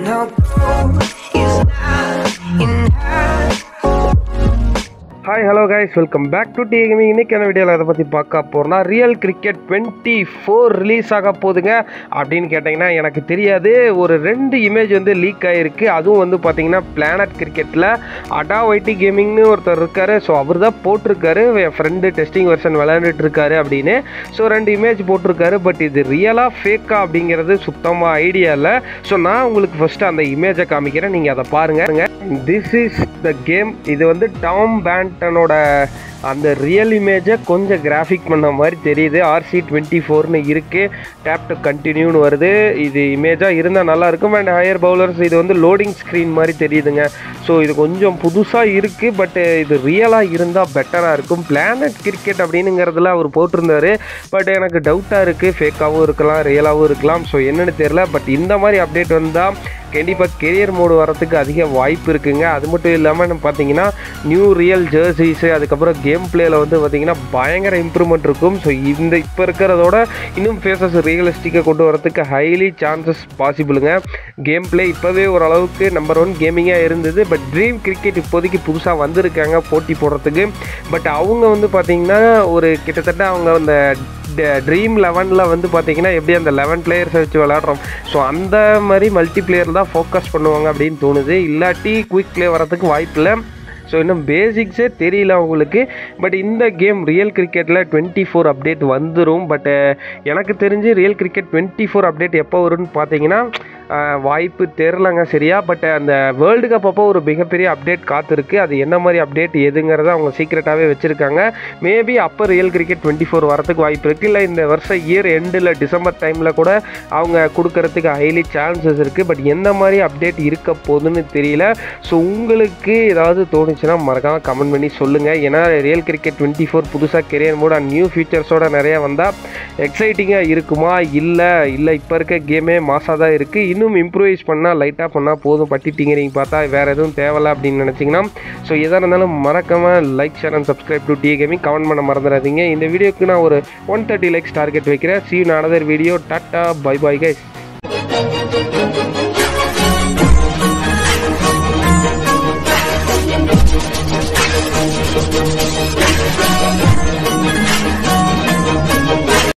Now gold is not enough. Hi hello guys welcome back to T Gaming இன்னைக்கான வீடியோவில் அதை பற்றி பார்க்க போகிறோம்னா Real Cricket twenty four release ஆக போகுதுங்க அப்படின்னு கேட்டிங்கன்னா எனக்கு தெரியாது ஒரு ரெண்டு இமேஜ் வந்து லீக் ஆகிருக்கு அதுவும் வந்து பார்த்தீங்கன்னா பிளானட் கிரிக்கெட்டில் அடா ஒய்டி கேமிங்னு ஒருத்தர் இருக்காரு ஸோ அவர் தான் போட்டிருக்காரு என் ஃப்ரெண்டு டெஸ்டிங் வெர்ஷன் விளையாண்டுட்டு இருக்காரு அப்படின்னு ஸோ ரெண்டு இமேஜ் போட்டிருக்காரு பட் இது ரியலாக ஃபேக்கா அப்படிங்கிறது சுத்தமாக ஐடியா இல்லை ஸோ நான் உங்களுக்கு ஃபஸ்ட்டு அந்த இமேஜை காமிக்கிறேன் நீங்கள் அதை பாருங்கள் திஸ் இஸ் த கேம் இது வந்து டாம் பேண்டனோட அந்த ரியல் இமேஜை கொஞ்சம் கிராஃபிக் பண்ண மாதிரி தெரியுது ஆர்சி டுவெண்ட்டி ஃபோர்னு இருக்குது டேப் டு கண்டினியூன்னு வருது இது இமேஜாக இருந்தால் நல்லாயிருக்கும் அண்ட் ஹையர் பவுலர்ஸ் இது வந்து லோடிங் ஸ்க்ரீன் மாதிரி தெரியுதுங்க ஸோ இது கொஞ்சம் புதுசாக இருக்குது பட் இது ரியலாக இருந்தால் பெட்டராக இருக்கும் பிளானட் கிரிக்கெட் அப்படின்னுங்கிறதுல அவர் போட்டிருந்தாரு பட் எனக்கு டவுட்டாக இருக்குது ஃபேக்காகவும் இருக்கலாம் ரியலாகவும் இருக்கலாம் ஸோ என்னன்னு தெரில பட் இந்த மாதிரி அப்டேட் வந்தால் கண்டிப்பாக கெரியர் மோடு வரத்துக்கு அதிக வாய்ப்பு இருக்குங்க அது மட்டும் இல்லாமல் பார்த்தீங்கன்னா நியூ ரியல் ஜெர்சிஸு அதுக்கப்புறம் கேம் பிளேயில் வந்து பார்த்தீங்கன்னா பயங்கர இம்ப்ரூவ்மெண்ட் இருக்கும் ஸோ இந்த இப்போ இருக்கிறதோட இன்னும் ஃபேஸஸ் ரியலிஸ்டிக்காக கொண்டு வரதுக்கு ஹைலி சான்சஸ் பாசிபிளுங்க கேம் பிளே இப்போவே ஓரளவுக்கு நம்பர் ஒன் கேமிங்காக இருந்தது பட் ட்ரீம் கிரிக்கெட் இப்போதைக்கு புதுசாக வந்திருக்காங்க போட்டி போடுறதுக்கு பட் அவங்க வந்து பார்த்தீங்கன்னா ஒரு கிட்டத்தட்ட அவங்க அந்த ட்ரீம் லெவனில் வந்து பார்த்தீங்கன்னா எப்படி அந்த லெவன் பிளேயர்ஸை வச்சு விளாட்றோம் ஸோ அந்த மாதிரி மல்டி பிளேயர் தான் ஃபோக்கஸ் பண்ணுவாங்க அப்படின்னு தோணுது இல்லாட்டி குயிக் ப்ளே வரதுக்கு வாய்ப்பு இல்லை ஸோ இன்னும் பேசிக்ஸே தெரியல அவங்களுக்கு பட் இந்த கேம் ரியல் கிரிக்கெட்டில் டுவெண்ட்டி ஃபோர் அப்டேட் வந்துடும் பட் எனக்கு தெரிஞ்சு Real Cricket twenty four update எப்போ வரும்னு பார்த்தீங்கன்னா அஹ், வாய்ப்பு தெரிலங்க சரியா பட் அந்த வேர்ல்டு கப் அப்போ ஒரு மிகப்பெரிய அப்டேட் காத்திருக்கு அது என்ன மாதிரி அப்டேட் எதுங்கிறத அவங்க சீக்ரெட்டாகவே வச்சுருக்காங்க மேபி அப்போ ரியல் கிரிக்கெட் டுவெண்ட்டி ஃபோர் வரதுக்கு வாய்ப்பு இருக்குது இல்லை இந்த வருஷம் இயர் எண்டில் டிசம்பர் டைமில் கூட அவங்க கொடுக்கறதுக்கு ஹைலி சான்சஸ் இருக்குது பட் எந்த மாதிரி அப்டேட் இருக்க போகுதுன்னு தெரியல ஸோ உங்களுக்கு ஏதாவது தோணுச்சுன்னா மறக்காமல் கமெண்ட் பண்ணி சொல்லுங்கள் ஏன்னா ரியல் கிரிக்கெட் டுவெண்ட்டி ஃபோர் புதுசாக கெரியர் மோட் அண்ட் நியூ ஃபீச்சர்ஸோட நிறைய வந்தால் எக்ஸைட்டிங்காக இருக்குமா இல்லை இல்லை இப்போ இருக்க கேமே மாசாக தான் இருக்குது இன்னும் இம்ப்ரூவைஸ் பண்ணால் லைட்டாக பண்ணால் போதும் பட்டிட்டீங்க நீங்கள் பார்த்தா வேறு எதுவும் தேவையில்ல அப்படின்னு நினச்சிங்கன்னா ஸோ எதாக இருந்தாலும் மறக்காமல் like share and subscribe to T Gaming comment பண்ண மறந்துடாதீங்க இந்த வீடியோக்கு நான் ஒரு ஒன் தேர்ட்டி லைக்ஸ் டார்கெட் வைக்கிறேன் see another video tata bye bye guys